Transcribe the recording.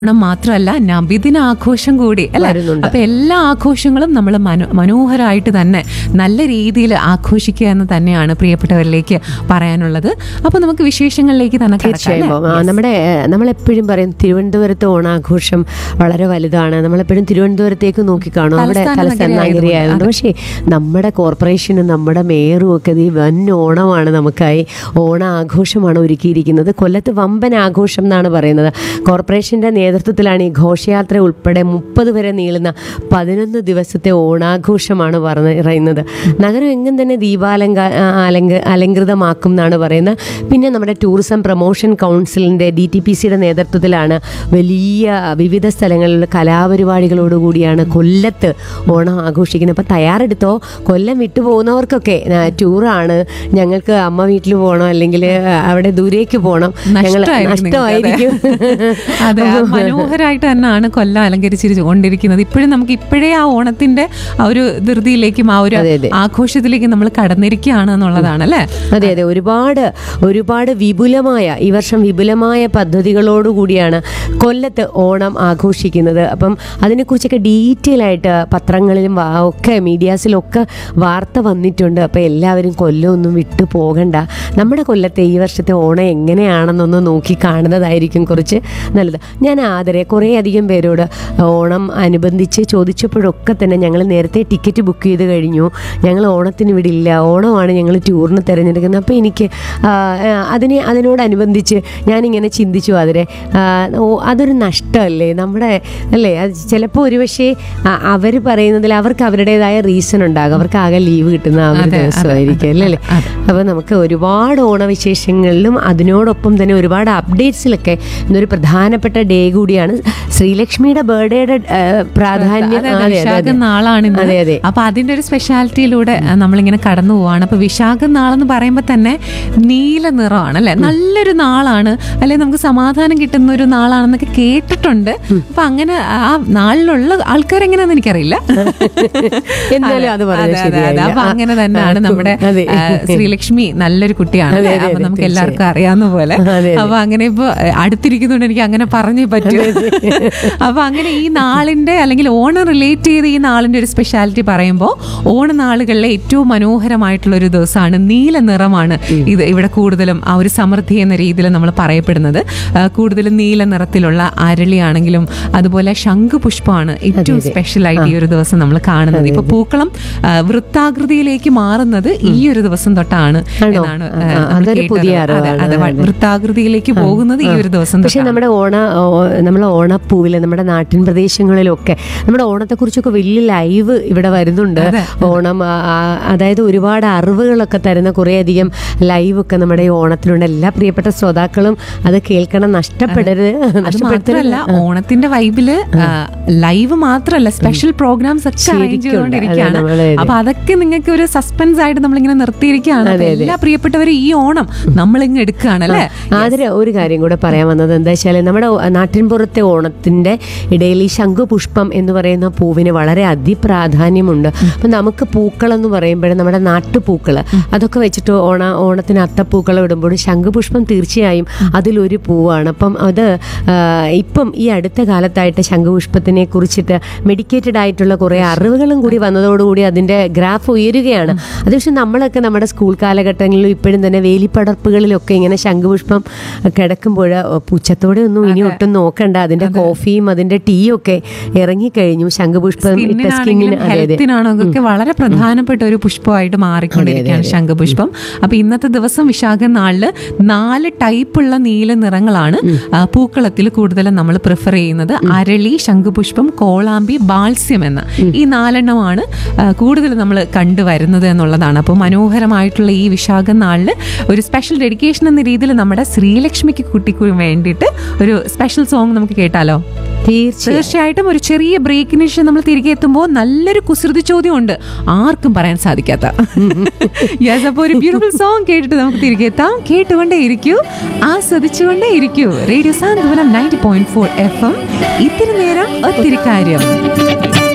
ഓണം മാത്രമല്ല നബിദിന ആഘോഷം കൂടി അല്ലെ വരുന്നുണ്ട്. അപ്പൊ എല്ലാ ആഘോഷങ്ങളും നമ്മൾ മനോഹരമായിട്ട് തന്നെ നല്ല രീതിയിൽ ആഘോഷിക്കുക എന്ന് തന്നെയാണ് പ്രിയപ്പെട്ടവരിലേക്ക് പറയാനുള്ളത് അപ്പൊ നമുക്ക് വിശേഷങ്ങളിലേക്ക് തന്നെ കടക്കാം, തീർച്ചയായും അല്ലേ? ആ, നമ്മുടെ ഏഹ്, നമ്മളെപ്പോഴും പറയും തിരുവനന്തപുരത്ത് ഓണാഘോഷം വളരെ വലുതാണ് നമ്മളെപ്പോഴും തിരുവനന്തപുരത്തേക്ക് നോക്കിക്കാണും അവിടെ തലസ്ഥാന തലസ്ഥാന നഗരിയായതുകൊണ്ട്. നഗരിയായതുകൊണ്ട് പക്ഷേ നമ്മുടെ കോർപ്പറേഷനും നമ്മുടെ മേയറും ഒക്കെ ഈ വൻ ഓണമാണ് നമുക്കായി ഓണ ആഘോഷമാണ് ഒരുക്കിയിരിക്കുന്നത് കൊല്ലത്ത് വമ്പൻ ആഘോഷം എന്നാണ് പറയുന്നത് കോർപ്പറേഷൻ്റെ നേതൃത്വത്തിലാണ് ഈ ഘോഷയാത്ര ഉൾപ്പെടെ മുപ്പത് വരെ നീളുന്ന പതിനൊന്ന് ദിവസത്തെ ഓണാഘോഷമാണ് പറഞ്ഞ് പറയുന്നത് നഗരം എങ്ങും തന്നെ ദീപാലങ്ക ആ, അലങ്ക അലങ്കൃതമാക്കും എന്നാണ് പറയുന്നത് പിന്നെ നമ്മുടെ ടൂറിസം പ്രൊമോഷൻ കൗൺസിലിൻ്റെ ഡി ടി പി സിയുടെ നേതൃത്വത്തിലാണ് വലിയ വിവിധ സ്ഥലങ്ങളിലുള്ള കലാപരിപാടികളോടുകൂടിയാണ് കൊല്ലത്ത് ഓണം ആഘോഷിക്കുന്നത് അപ്പോൾ തയ്യാറെടുത്തോ കൊല്ലം വിട്ടു പോകുന്നവർക്കൊക്കെ ആ, ടൂറാണ് ഞങ്ങൾക്ക് അമ്മ വീട്ടിൽ പോകണം അല്ലെങ്കിൽ അവിടെ ദൂരേക്ക് പോകണം ഞങ്ങൾ നഷ്ടമായിരിക്കും നഷ്ടമായിരിക്കും അതെ ആ മനോഹരമായിട്ട് തന്നെയാണ് കൊല്ലം അലങ്കരിച്ചിരിച്ചു കൊണ്ടിരിക്കുന്നത് ഇപ്പോഴും നമുക്ക് ഇപ്പോഴേ ആ ഓണത്തിന്റെ ആ ഒരു ധൃതിയിലേക്കും ആ ഒരു അതെ, അതെ. ആഘോഷത്തിലേക്കും നമ്മൾ കടന്നിരിക്കുകയാണ് എന്നുള്ളതാണ് അല്ലേ അതെ അതെ ഒരുപാട് ഒരുപാട് വിപുലമായ ഈ വർഷം വിപുലമായ പദ്ധതികളോടുകൂടിയാണ് കൊല്ലത്ത് ഓണം ആഘോഷിക്കുന്നത് അപ്പം അതിനെക്കുറിച്ചൊക്കെ ഡീറ്റെയിൽ ആയിട്ട് പത്രങ്ങളിലും വാ- ഒക്കെ മീഡിയാസിലൊക്കെ വാർത്ത വന്നിട്ടുണ്ട് അപ്പോൾ എല്ലാവരും കൊല്ലമൊന്നും വിട്ടു പോകണ്ട നമ്മുടെ കൊല്ലത്തെ ഈ വർഷത്തെ ഓണം എങ്ങനെയാണെന്നൊന്ന് നോക്കി കാണുന്നതായിരിക്കും കുറച്ച് നല്ലത് ഞാൻ ആദരെ കുറേ അധികം പേരോട് ഓണം അനുബന്ധിച്ച് ചോദിച്ചപ്പോഴൊക്കെ തന്നെ ഞങ്ങൾ നേരത്തെ ടിക്കറ്റ് ബുക്ക് ചെയ്ത് കഴിഞ്ഞു ഞങ്ങൾ ഓണത്തിന് ഇവിടെ ഇല്ല ഓണമാണ് ഞങ്ങൾ ടൂറിന് തിരഞ്ഞെടുക്കുന്നത് അപ്പോൾ എനിക്ക് ആ, ആ, അതിനെ അതിനോടനുബന്ധിച്ച് ഞാനിങ്ങനെ ചിന്തിച്ചു അതിരെ ആ, ഓ, അതൊരു നഷ്ടമല്ലേ നമ്മുടെ അല്ലേ അത് ചിലപ്പോൾ ഒരുപക്ഷെ അവർ പറയുന്നതിൽ അവർക്ക് അവരുടേതായ റീസൺ ഉണ്ടാകും അവർക്ക് ആകെ ലീവ് കിട്ടുന്ന ആ ഒരു അതെ, അതെ, ദിവസമായിരിക്കും അല്ലേ അല്ലേ അതെ. അപ്പോൾ നമുക്ക് ഒരുപാട് ഓണവിശേഷങ്ങളിലും അതിനോടൊപ്പം തന്നെ ഒരുപാട് അപ്ഡേറ്റ്സിലൊക്കെ ഇന്നൊരു പ്രധാനപ്പെട്ട ഡേ കൂടിയാണ് ശ്രീലക്ഷ്മിയുടെ ബർത്ത്ഡേയുടെ പ്രാധാന്യം അതെ, അതെ, അതെ, അതെ, വിശാഖ അതെ. നാളാണ് ഇന്ന്. അതെ അതെ അപ്പൊ അതിന്റെ ഒരു സ്പെഷ്യാലിറ്റിയിലൂടെ അഹ്, നമ്മളിങ്ങനെ കടന്നു പോവാണ് അപ്പൊ വിശാഖ നാളെന്ന് പറയുമ്പോൾ തന്നെ നീല നിറമാണ് അല്ലെ നല്ലൊരു നാളാണ് അല്ലെ നമുക്ക് സമാധാനം കിട്ടുന്ന ഒരു നാളാണെന്നൊക്കെ കേട്ടിട്ടുണ്ട് അപ്പൊ അങ്ങനെ ആ നാളിലുള്ള ആൾക്കാരെങ്ങനെയാന്ന് എനിക്കറിയില്ല എന്നാലും അത് പറഞ്ഞത് അതെ, അതെ, അതെ. ശരിയായില്ല. അപ്പൊ അങ്ങനെ തന്നെയാണ് ആ, നമ്മുടെ അതെ. ആ, ശ്രീലക്ഷ്മി നല്ലൊരു കുട്ടിയാണ് അതെ, അല്ലേ? അതെ, അപ്പൊ അതെ, നമുക്ക് എല്ലാവർക്കും തീർച്ചയായും. അറിയാവുന്ന പോലെ അതെ, അതെ. അപ്പൊ അങ്ങനെ ഇപ്പൊ അഹ്, അടുത്തിരിക്കുന്നുണ്ട് എനിക്ക് അങ്ങനെ പറഞ്ഞേ പറ്റൂ അപ്പൊ അങ്ങനെ ഈ നാളിന്റെ അല്ലെങ്കിൽ ഓണം റിലേറ്റ് ചെയ്ത് ഈ നാളിന്റെ ഒരു സ്പെഷ്യാലിറ്റി പറയുമ്പോൾ ഓണനാളുകളിലെ ഏറ്റവും മനോഹരമായിട്ടുള്ള ഒരു ദിവസമാണ് നീല നിറമാണ് ഇത് ഇവിടെ കൂടുതലും ആ ഒരു സമൃദ്ധി എന്ന രീതിയിൽ നമ്മൾ പറയപ്പെടുന്നത് ആ, കൂടുതലും നീല നിറത്തിലുള്ള അരളിയാണെങ്കിലും അതുപോലെ ശംഖുപുഷ്പമാണ് ഏറ്റവും സ്പെഷ്യൽ ആയിട്ട് ഈ ഒരു ദിവസം നമ്മൾ കാണുന്നത് ഇപ്പൊ പൂക്കളം ആ, വൃത്താകൃതിയിലേക്ക് മാറുന്നത് ഈ ഒരു ദിവസം തൊട്ടാണ് ആണോ? എന്നാണ് ആ, ആ, ആ, നമ്മൾ അതൊരു കേട്ടത്. പുതിയ അതെ, അറിവാണ്. അതെ, അതെ. വൃത്താകൃതിയിലേക്ക് പോകുന്നത് ഈ ഒരു ദിവസം പക്ഷെ തൊട്ടാണ്. നമ്മുടെ ഓണ നമ്മൾ ഓണപ്പൂവില് നമ്മുടെ നാട്ടിൻ പ്രദേശങ്ങളിലൊക്കെ നമ്മുടെ ഓണത്തെക്കുറിച്ചൊക്കെ വലിയ ലൈവ് ഇവിടെ വരുന്നുണ്ട് ഓണം ആ, ആ, അതായത് ഒരുപാട് അറിവുകളൊക്കെ തരുന്ന കുറേയധികം ലൈവ് ഒക്കെ നമ്മുടെ ഈ ഓണത്തിലുണ്ട് എല്ലാ പ്രിയപ്പെട്ട ശ്രോതാക്കളും അത് കേൾക്കണം നഷ്ടപ്പെടരുത് അത് നഷ്ടപ്പെടുത്തരുത് മാത്രമല്ല ഓണത്തിന്റെ വൈബില് ലൈവ് മാത്രമല്ല സ്പെഷ്യൽ പ്രോഗ്രാംസ് ഒക്കെ അറേഞ്ച് ശരിക്കും ഉണ്ട്. ചെയ്തുകൊണ്ടിരിക്കുകയാണ് അതെ, നമ്മളെ- അപ്പൊ അതൊക്കെ നിങ്ങൾക്ക് ഒരു സസ്പെൻസ് ആയിട്ട് നമ്മളിങ്ങനെ നിർത്തിയിരിക്കുകയാണ് അപ്പൊ എല്ലാ പ്രിയപ്പെട്ടവരും ഈ ഓണം നമ്മളിങ്ങ് എടുക്കുകയാണ് അല്ലേ ആതിര ഒരു കാര്യം കൂടെ പറയാൻ വന്നത് എന്താ വെച്ചാൽ നമ്മുടെ നാട്ടിൻപുറത്തെ ഓണത്തിന്റെ ഇടയിൽ ഈ ശംഖുപുഷ്പം എന്ന് പറയുന്ന പൂവിന് വളരെ അതിപ്രാധാന്യമുണ്ട് അപ്പം നമുക്ക് പൂക്കൾ എന്ന് പറയുമ്പോൾ നമ്മുടെ നാട്ടുപൂക്കൾ അതൊക്കെ വെച്ചിട്ട് ഓണ ഓണത്തിന് അത്തപ്പൂക്കൾ ഇടുമ്പോൾ ശംഖുപുഷ്പം തീർച്ചയായും അതിലൊരു പൂവാണ് അപ്പം അത് ആ, ഇപ്പം ഈ അടുത്ത കാലത്തായിട്ട് ശംഖുപുഷ്പത്തിനെ കുറിച്ചിട്ട് മെഡിക്കേറ്റഡ് ആയിട്ടുള്ള കുറേ അറിവുകളും കൂടി വന്നതോടുകൂടി അതിൻ്റെ ഗ്രാഫ് ഉയരുകയാണ് അത് പക്ഷെ നമ്മളൊക്കെ നമ്മുടെ സ്കൂൾ കാലഘട്ടങ്ങളിലും ഇപ്പോഴും തന്നെ വേലിപ്പടർപ്പുകളിലൊക്കെ ഇങ്ങനെ ശംഖുപുഷ്പം കിടക്കുമ്പോൾ പുച്ഛത്തോടെ ഒന്നും ഇനി ഒട്ടും നോക്കണ്ട അതിൻ്റെ കോഫിയും അതിൻ്റെ ടീയും ഒക്കെ ഇറങ്ങിക്കഴിഞ്ഞു ശംഖുപുഷ്പം ഇട്ട സ്കിന്നിന് അതെ അതെ ഹെൽത്തിനാണോ ഒക്കെ വളരെ പ്രധാനപ്പെട്ട ഒരു പുഷ്പമായിട്ട് മാറിക്കൊണ്ടിരിക്കുകയാണ് ശംഖുപുഷ്പം അപ്പൊ ഇന്നത്തെ ദിവസം വിശാഖ നാളില് നാല് ടൈപ്പുള്ള നീല നിറങ്ങളാണ് ആ, പൂക്കളത്തിൽ കൂടുതലും നമ്മൾ പ്രിഫർ ചെയ്യുന്നത് അരളി ശംഖുപുഷ്പം കോളാമ്പി ബാൾസ്യം എന്ന ഈ നാലെണ്ണമാണ് കൂടുതൽ നമ്മൾ കണ്ടുവരുന്നത് എന്നുള്ളതാണ് അപ്പോൾ മനോഹരമായിട്ടുള്ള ഈ വിശാഖ നാളില് ഒരു സ്പെഷ്യൽ ഡെഡിക്കേഷൻ എന്ന രീതിയിൽ നമ്മുടെ ശ്രീലക്ഷ്മിക്ക് കുട്ടിക്ക് വേണ്ടിയിട്ട് ഒരു സ്പെഷ്യൽ സോങ് നമുക്ക് കേട്ടാലോ തീർച്ചയായും തീർച്ചയായിട്ടും ഒരു ചെറിയ ബ്രേക്കിന് ശേഷം നമ്മൾ തിരികെ എത്തുമ്പോൾ നല്ലൊരു കുസൃതി ചോദ്യം ഉണ്ട് ആർക്കും പറയാൻ സാധിക്കാത്ത യെസ് അപ്പോൾ ഒരു ബ്യൂട്ടിഫുൾ സോങ് കേട്ടിട്ട് നമുക്ക് തിരികെ എത്താം കേട്ടുകൊണ്ടേ ഇരിക്കൂ ആസ്വദിച്ചുകൊണ്ടേ ഇരിക്കൂ radio Santhwanam ninety point four F M ഇത്തിരി നേരം ഒത്തിരി കാര്യം